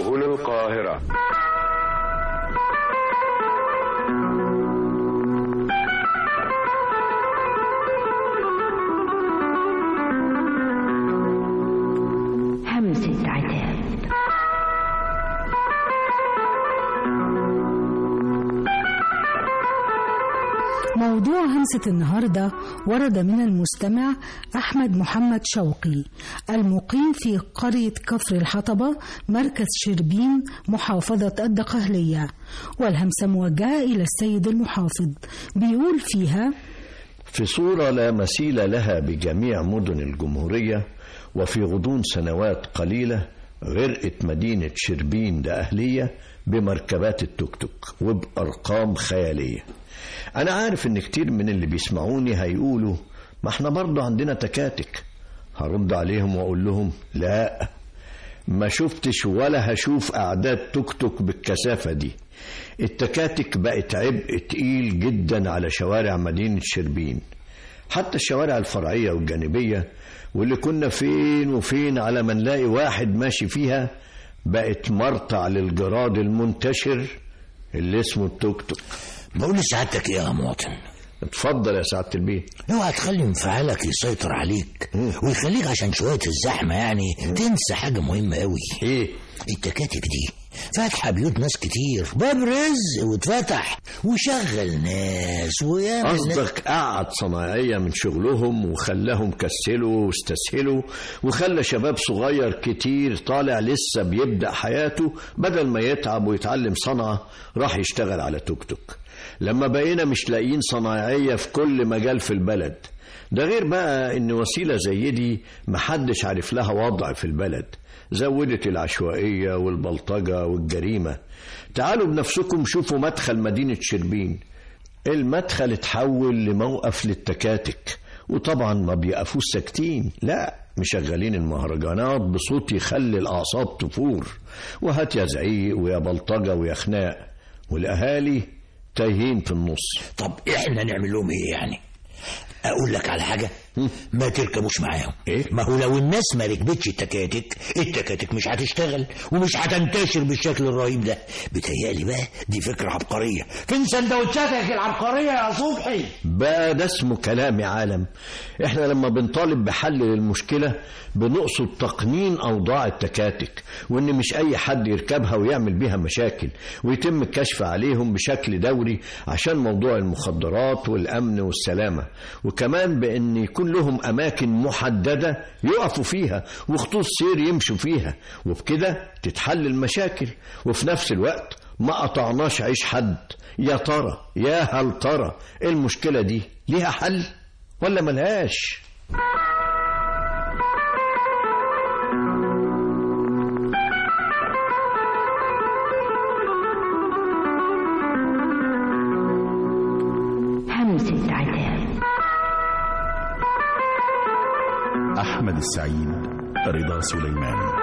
هنا القاهرة همسة عتاب موضوع همسة النهاردة ورد من المستمع أحمد محمد شوقي المقيم في قرية كفر الحطبة مركز شربين محافظة الدقهلية والهمسة موجهة إلى السيد المحافظ بيقول فيها في صورة لا مثيل لها بجميع مدن الجمهورية وفي غضون سنوات قليلة غرقت مدينة شربين دقهلية بمركبات التوك توك وبأرقام خيالية أنا عارف إن كتير من اللي بيسمعوني هيقولوا ما احنا برضه عندنا تكاتك هرد عليهم وأقول لهم لا ما شفتش ولا هشوف أعداد توك توك بالكثافة دي التكاتك بقت عبء تقيل جدا على شوارع مدينة شربين حتى الشوارع الفرعية والجانبية واللي كنا فين وفين على ما نلاقي واحد ماشي فيها بقت مرتع للجراد المنتشر اللي اسمه التوك توك بقول لسعادتك ايه يا مواطن اتفضل يا سعادة البيه اوعى تخلي انفعالك يسيطر عليك ويخليك عشان شوية الزحمة يعني تنسى حاجة مهمة قوي ايه التكاتك دي فاتحة بيوت ناس كتير باب رزق واتفتح وشغل ناس ويعمل ناس- قصدك قعد صناعية من شغلهم وخلاهم كسلوا واستسهلوا وخلى شباب صغير كتير طالع لسه بيبدأ حياته بدل ما يتعب ويتعلم صنعة راح يشتغل على توك توك لما بقينا مش لاقيين صنايعية في كل مجال في البلد ده غير بقى ان وسيلة زي دي محدش عارف لها وضع في البلد زودت العشوائية والبلطجة والجريمة تعالوا بنفسكم شوفوا مدخل مدينة شربين المدخل اتحول لموقف للتكاتك وطبعا ما بيقفوش ساكتين لا مشغلين المهرجانات بصوت يخلي الأعصاب تفور وهات يا زعيق ويا بلطجة ويا خناق والأهالي تايهين في النص طب احنا نعمل لهم ايه يعني اقول لك على حاجة ما تركبوش معاهم إيه؟ ما هو لو الناس ما ركبتش التكاتك التكاتك مش هتشتغل ومش هتنتشر بالشكل الرهيب ده بتهيألي بقى دي فكرة عبقرية فين سندوتشاتك العبقرية يا صبحي بقى ده اسمه كلام يا عالم احنا لما بنطالب بحل للمشكلة بنقصد تقنين اوضاع التكاتك وان مش اي حد يركبها ويعمل بيها مشاكل ويتم الكشف عليهم بشكل دوري عشان موضوع المخدرات والامن والسلامة وكمان بان يكون لهم اماكن محددة يقفوا فيها وخطوط سير يمشوا فيها وبكده تتحل المشاكل وفي نفس الوقت ما قطعناش عيش حد يا ترى يا هل ترى المشكلة دي ليها حل ولا ملهاش همسة عتاب أحمد السعيد رضا سليمان